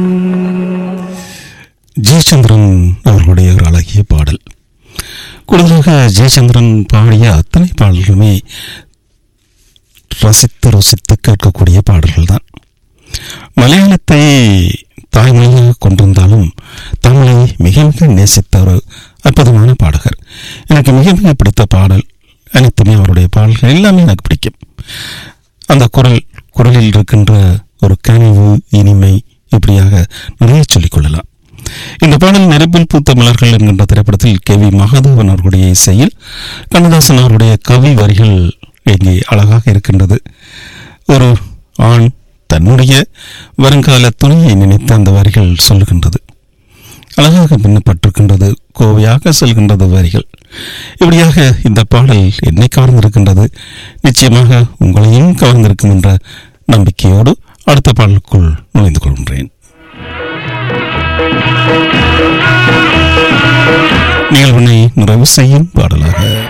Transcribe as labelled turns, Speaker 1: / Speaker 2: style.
Speaker 1: ஜெயச்சந்திரன் அவர்களுடைய ஒரு அழகிய பாடல் கூடுதலாக ஜெயச்சந்திரன் பாடிய அத்தனை பாடல்களுமே ரசித்து ருசித்து கேட்கக்கூடிய பாடல்கள் தான் மலையாளத்தை தாய்மொழியாக கொண்டிருந்தாலும் தமிழை மிக மிக நேசித்த ஒரு அற்புதமான பாடகர் எனக்கு மிக மிக பிடித்த பாடல் அனைத்துமே அவருடைய பாடல்கள் எல்லாமே எனக்கு பிடிக்கும் அந்த குரல் குரலில் இருக்கின்ற ஒரு கனிவு இனிமை இப்படியாக நிறைய சொல்லிக் கொள்ளலாம் இந்த பாடல் நெருப்பில் பூத்த மலர்கள் என்கின்ற திரைப்படத்தில் கே வி மகாதேவன் அவர்களுடைய இசையில் கண்ணதாசன் அவருடைய கவி வரிகள் இங்கே அழகாக இருக்கின்றது ஒரு ஆண் தன்னுடைய வருங்கால துணையை நினைத்து அந்த வரிகள் சொல்லுகின்றது அழகாக பின்னப்பட்டிருக்கின்றது கோவையாக செல்கின்றது வரிகள் இப்படியாக இந்த பாடல் என்னை கவர்ந்திருக்கின்றது நிச்சயமாக உங்களையும் கவர்ந்திருக்கும் என்ற நம்பிக்கையோடு அடுத்த பாடலுக்குள் நுழைந்து கொள்கின்றேன் நிகழ்வினை நிறைவு செய்யும் பாடலாக